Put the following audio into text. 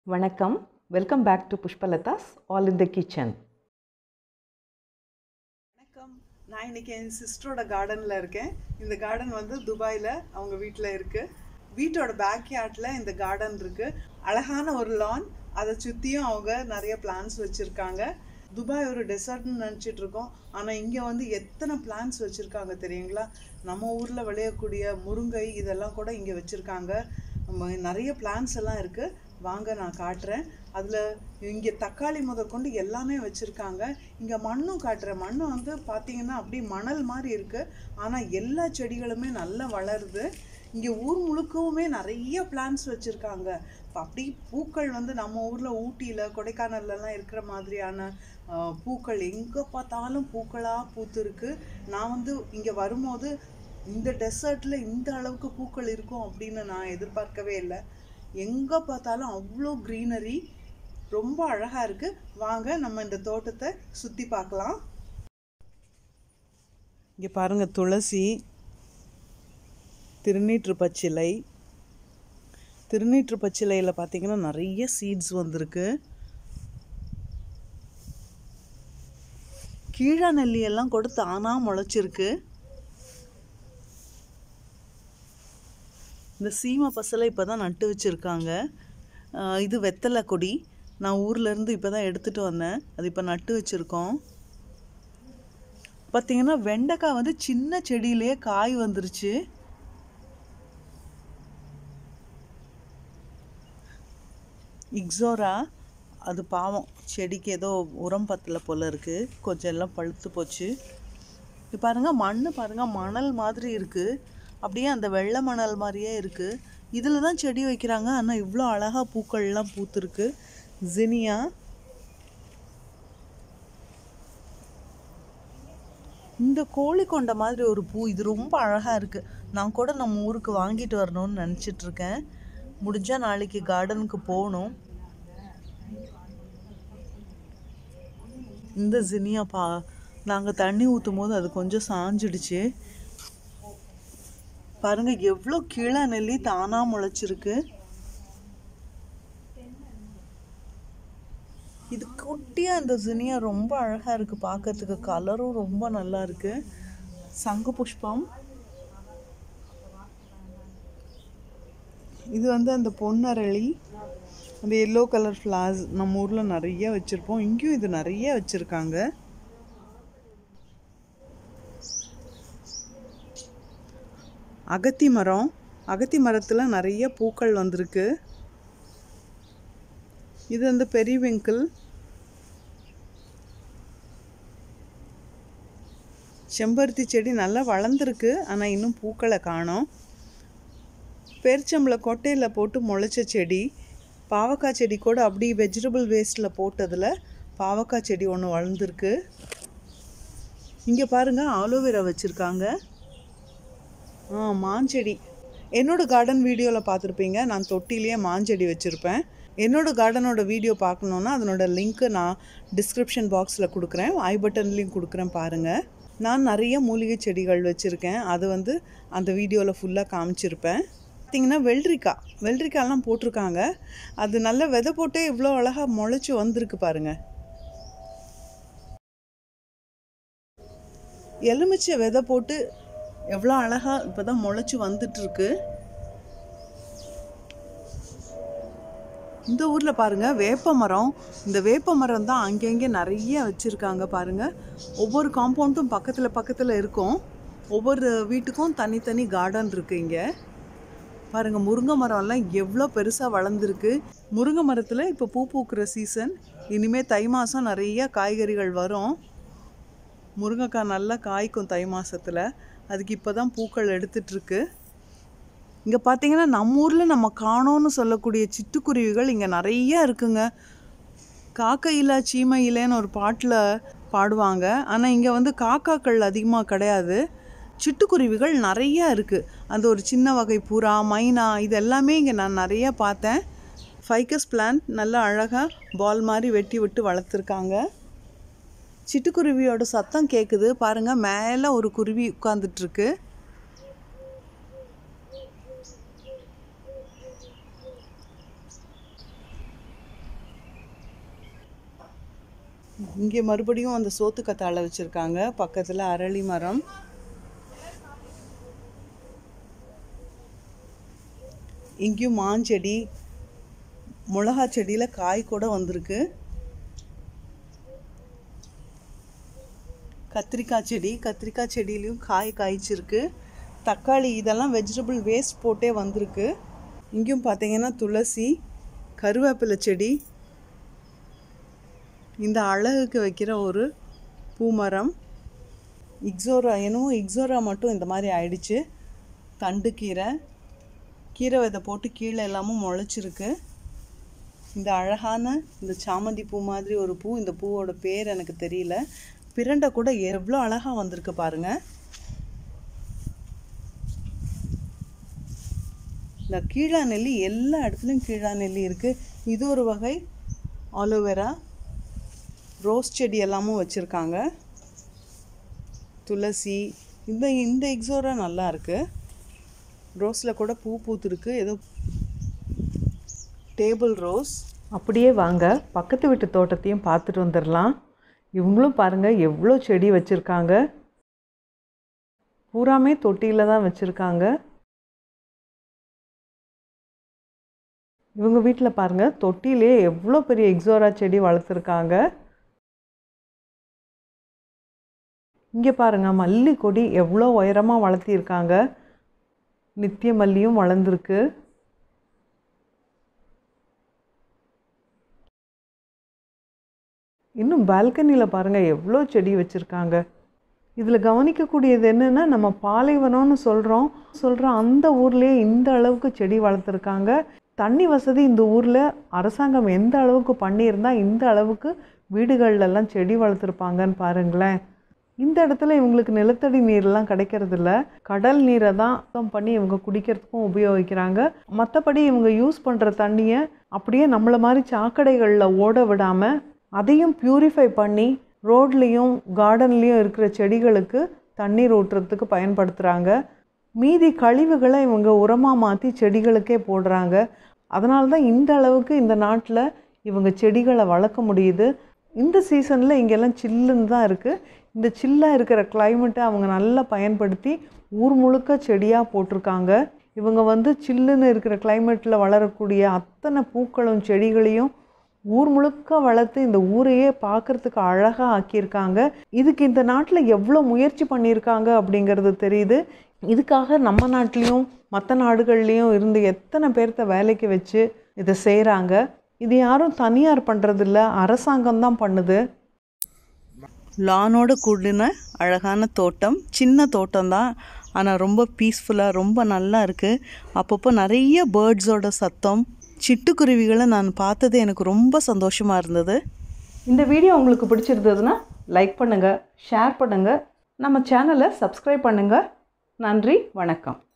வணக்கம் welcome back to Pushpalatha's all in the kitchen வணக்கம் நான் இன்னைக்கு என் சிஸ்டரோட கார்டனில் இருக்கேன் இந்த கார்டன் வந்து துபாயில் அவங்க வீட்டில் இருக்கு வீட்டோட பேக் யார்டில் இந்த கார்டன் இருக்கு அழகான ஒரு லான் அதை சுற்றியும் அவங்க நிறைய பிளான்ஸ் வச்சுருக்காங்க துபாய் ஒரு டெசர்ட்னு நினச்சிட்டு இருக்கோம் ஆனால் இங்கே வந்து எத்தனை பிளான்ஸ் வச்சுருக்காங்க தெரியுங்களா நம்ம ஊரில் விளையக்கூடிய முருங்கை இதெல்லாம் கூட இங்கே வச்சுருக்காங்க நம்ம நிறைய பிளான்ஸ் எல்லாம் இருக்குது வாங்க நான் காட்டுறேன் அதில் இங்கே தக்காளி முதற்கொண்டு எல்லாமே வச்சுருக்காங்க இங்கே மண்ணும் காட்டுறேன் மண்ணு வந்து பார்த்தீங்கன்னா அப்படியே மணல் மாதிரி இருக்குது ஆனால் எல்லா செடிகளுமே நல்லா வளருது இங்கே ஊர் முழுக்கவுமே நிறைய பிளான்ஸ் வச்சுருக்காங்க அப்படி பூக்கள் வந்து நம்ம ஊரில் ஊட்டியில் கொடைக்கானல்லலாம் இருக்கிற மாதிரியான ஆஹ், பூக்கள் எங்கே பார்த்தாலும் பூக்களாக பூத்துருக்கு நான் வந்து இங்கே வரும்போது இந்த டெசர்ட்டில் இந்த அளவுக்கு பூக்கள் இருக்கும் அப்படின்னு நான் எதிர்பார்க்கவே இல்லை எங்கே பார்த்தாலும் அவ்வளோ க்ரீனரி ரொம்ப அழகாக இருக்குது வாங்க நம்ம இந்த தோட்டத்தை சுற்றி பார்க்கலாம் இங்கே பாருங்கள் துளசி திருநீற்று பச்சிலை திருநீற்று பச்சிலையில் பார்த்தீங்கன்னா நிறைய சீட்ஸ் வந்திருக்கு கீழா நெல்லி எல்லாம் கூட தானா முளைச்சிருக்கு இந்த சீமை பசலை இப்போ தான் நட்டு வச்சுருக்காங்க இது வெத்தலை கொடி நான் ஊர்லேருந்து இப்போ தான் எடுத்துகிட்டு வந்தேன் அது இப்போ நட்டு வச்சுருக்கோம் பார்த்தீங்கன்னா வெண்டைக்காய் வந்து சின்ன செடியிலேயே காய் வந்துருச்சு இக்ஸோரா அது பாவம் செடிக்கு ஏதோ உரம் பத்தல போல இருக்குது கொஞ்சம் எல்லாம் பழுத்து போச்சு இது பாருங்கள் மண் பாருங்கள் மணல் மாதிரி இருக்குது அப்படியே அந்த வெள்ளை மணல் மாதிரியே இருக்குது இதில் தான் செடி வைக்கிறாங்க ஆனால் இவ்வளோ அழகாக பூக்கள்லாம் பூத்துருக்கு ஜினியா இந்த கோழி கொண்ட மாதிரி ஒரு பூ இது ரொம்ப அழகாக இருக்குது நான் கூட நம்ம ஊருக்கு வாங்கிட்டு வரணும்னு நினச்சிட்டு இருக்கேன் முடிஞ்சால் நாளைக்கு கார்டனுக்கு போகணும் இந்த ஜினியா பா நாங்கள் தண்ணி ஊற்றும் போது அது கொஞ்சம் சாஞ்சிடுச்சு பாருங்க எவ்வளோ கீழே நெல்லி தானாக முளைச்சிருக்கு இது குட்டியாக இந்த ஜினியா ரொம்ப அழகாக இருக்குது பார்க்கறதுக்கு கலரும் ரொம்ப நல்லா இருக்கு சங்கு புஷ்பம் இது வந்து அந்த பொன்னரளி அந்த எல்லோ கலர் ஃப்ளார்ஸ் நம்ம ஊரில் நிறைய வச்சுருப்போம் இங்கேயும் இது நிறைய வச்சுருக்காங்க அகத்தி மரம் அகத்தி மரத்தில் நிறைய பூக்கள் வந்திருக்கு இது வந்து பெரிய வெங்கிள் செம்பருத்தி செடி நல்லா வளர்ந்துருக்கு ஆனால் இன்னும் பூக்களை காணோம் பேரிச்சம்பளை கொட்டையில் போட்டு முளைச்ச செடி பாவக்காய் செடி கூட அப்படி வெஜிடபிள் வேஸ்ட்டில் போட்டதில் பாவக்காய் செடி ஒன்று வளர்ந்துருக்கு இங்கே பாருங்கள் ஆலோவேரா வச்சுருக்காங்க ஆ மாஞ்செடி என்னோட கார்டன் வீடியோவில் பார்த்துருப்பீங்க நான் தொட்டிலேயே மாஞ்செடி வச்சுருப்பேன் என்னோட கார்டனோட வீடியோ பார்க்கணுன்னா அதனோட லிங்க்கு நான் டிஸ்கிரிப்ஷன் பாக்ஸில் கொடுக்குறேன் ஐ பட்டன்லேயும் கொடுக்குறேன் பாருங்கள் நான் நிறைய மூலிகை செடிகள் வச்சுருக்கேன் அது வந்து அந்த வீடியோவில் ஃபுல்லாக காமிச்சிருப்பேன் பார்த்தீங்கன்னா வெள்ளரிக்காய் வெள்ளரிக்காயெல்லாம் போட்டிருக்காங்க அது நல்ல விதை போட்டே இவ்வளோ அழகாக முளைச்சி வந்திருக்கு பாருங்கள் எலுமிச்சை விதை போட்டு எவ்வளோ அழகாக இப்போ தான் முளைச்சி வந்துட்டுருக்கு இந்த ஊரில் பாருங்கள் வேப்ப மரம் இந்த வேப்ப மரம் தான் அங்கங்கே நிறைய வச்சுருக்காங்க பாருங்கள் ஒவ்வொரு காம்பவுண்டும் பக்கத்தில் பக்கத்தில் இருக்கும் ஒவ்வொரு வீட்டுக்கும் தனித்தனி கார்டன் இருக்குது இங்கே பாருங்கள் முருங்கை மரம்லாம் எவ்வளோ பெருசாக வளர்ந்துருக்கு முருங்கை மரத்தில் இப்போ பூ பூக்கிற சீசன் இனிமேல் தை மாதம் நிறைய காய்கறிகள் வரும் முருங்கைக்காய் நல்லா காய்க்கும் தை மாசத்துல அதுக்கு இப்போ தான் பூக்கள் எடுத்துட்ருக்கு இங்கே பார்த்தீங்கன்னா நம்ம ஊரில் நம்ம காணோன்னு சொல்லக்கூடிய சிட்டுக்குருவிகள் இங்கே நிறைய இருக்குங்க காக்கையில சீமையிலேன்னு ஒரு பாட்டில் பாடுவாங்க ஆனால் இங்கே வந்து காக்காக்கள் அதிகமாக கிடையாது சிட்டுக்குருவிகள் நிறைய இருக்குது அந்த ஒரு சின்ன வகை புறா மைனா இது எல்லாமே இங்கே நான் நிறைய பார்த்தேன் ஃபைக்கஸ் பிளான்ட் நல்லா அழகாக பால் மாதிரி வெட்டி விட்டு வளர்த்துருக்காங்க சிட்டுக்குருவியோட சத்தம் கேட்குது பாருங்க மேலே ஒரு குருவி உட்காந்துட்ருக்கு இங்கே மறுபடியும் அந்த சோத்து கத்தாழை வச்சுருக்காங்க பக்கத்தில் அரளி மரம் இங்கேயும் மாஞ்செடி மிளகா செடியில் காய் கூட வந்திருக்கு கத்திரிக்காய் செடி கத்திரிக்காய் செடியிலையும் காய் காய்ச்சிருக்கு தக்காளி இதெல்லாம் வெஜிடபிள் வேஸ்ட் போட்டே வந்திருக்கு இங்கேயும் பார்த்தீங்கன்னா துளசி கருவேப்பிலை செடி இந்த அழகுக்கு வைக்கிற ஒரு பூமரம் இக்ஸோரா என்னவோ இக்ஸோரா மட்டும் இந்த மாதிரி ஆயிடுச்சு தண்டு கீரை கீரை விதை போட்டு கீழே எல்லாமும் முளைச்சிருக்கு இந்த அழகான இந்த சாமந்தி பூ மாதிரி ஒரு பூ இந்த பூவோட பேர் எனக்கு தெரியல பிரண்டை கூட எவ்வளோ அழகாக வந்திருக்கு பாருங்க இந்த கீழா நெல்லி எல்லா இடத்துலையும் கீழா நெல்லி இருக்குது இது ஒரு வகை ஆலோவேரா ரோஸ் செடி எல்லாமும் வச்சுருக்காங்க துளசி இந்த இந்த எக்ஸோரா நல்லா இருக்கு ரோஸில் கூட பூ பூத்துருக்கு ஏதோ டேபிள் ரோஸ் அப்படியே வாங்க பக்கத்து வீட்டு தோட்டத்தையும் பார்த்துட்டு வந்துடலாம் இவங்களும் பாருங்கள் எவ்வளோ செடி வச்சுருக்காங்க பூராமே தொட்டியில் தான் வச்சுருக்காங்க இவங்க வீட்டில் பாருங்கள் தொட்டிலே எவ்வளோ பெரிய எக்ஸோரா செடி வளர்த்துருக்காங்க இங்கே பாருங்கள் மல்லி கொடி எவ்வளோ உயரமாக வளர்த்திருக்காங்க நித்திய மல்லியும் வளர்ந்துருக்கு இன்னும் பால்கனியில் பாருங்கள் எவ்வளோ செடி வச்சுருக்காங்க இதில் கவனிக்கக்கூடியது என்னென்னா நம்ம பாலைவனம்னு சொல்கிறோம் சொல்கிற அந்த ஊர்லேயே இந்த அளவுக்கு செடி வளர்த்துருக்காங்க தண்ணி வசதி இந்த ஊரில் அரசாங்கம் எந்த அளவுக்கு பண்ணியிருந்தால் இந்த அளவுக்கு வீடுகள்லாம் செடி வளர்த்துருப்பாங்கன்னு பாருங்களேன் இந்த இடத்துல இவங்களுக்கு நிலத்தடி நீர்லாம் கிடைக்கிறதில்ல கடல் நீரை தான் சுத்தம் பண்ணி இவங்க குடிக்கிறதுக்கும் உபயோகிக்கிறாங்க மற்றபடி இவங்க யூஸ் பண்ணுற தண்ணியை அப்படியே நம்மளை மாதிரி சாக்கடைகளில் ஓட விடாமல் அதையும் ப்யூரிஃபை பண்ணி ரோட்லேயும் கார்டன்லேயும் இருக்கிற செடிகளுக்கு தண்ணீர் ஊற்றுறதுக்கு பயன்படுத்துகிறாங்க மீதி கழிவுகளை இவங்க உரமாக மாற்றி செடிகளுக்கே போடுறாங்க அதனால தான் இந்த அளவுக்கு இந்த நாட்டில் இவங்க செடிகளை வளர்க்க முடியுது இந்த சீசனில் இங்கெல்லாம் சில்லுன்னு தான் இருக்குது இந்த சில்லாக இருக்கிற கிளைமேட்டை அவங்க நல்லா பயன்படுத்தி ஊர் முழுக்க செடியாக போட்டிருக்காங்க இவங்க வந்து சில்லுன்னு இருக்கிற கிளைமேட்டில் வளரக்கூடிய அத்தனை பூக்களும் செடிகளையும் ஊர் முழுக்க வளர்த்து இந்த ஊரையே பார்க்குறதுக்கு அழகாக ஆக்கியிருக்காங்க இதுக்கு இந்த நாட்டில் எவ்வளோ முயற்சி பண்ணியிருக்காங்க அப்படிங்கிறது தெரியுது இதுக்காக நம்ம நாட்டிலையும் மற்ற நாடுகள்லேயும் இருந்து எத்தனை பேர்த்த வேலைக்கு வச்சு இதை செய்கிறாங்க இது யாரும் தனியார் பண்ணுறதில்ல அரசாங்கம் தான் பண்ணுது லானோட கூடின அழகான தோட்டம் சின்ன தோட்டம் தான் ஆனால் ரொம்ப பீஸ்ஃபுல்லாக ரொம்ப நல்லா இருக்குது அப்பப்போ நிறைய பேர்ட்ஸோட சத்தம் சிட்டுக்குருவிகளை நான் பார்த்தது எனக்கு ரொம்ப சந்தோஷமாக இருந்தது இந்த வீடியோ உங்களுக்கு பிடிச்சிருந்ததுன்னா லைக் பண்ணுங்கள் ஷேர் பண்ணுங்கள் நம்ம சேனலை சப்ஸ்கிரைப் பண்ணுங்கள் நன்றி வணக்கம்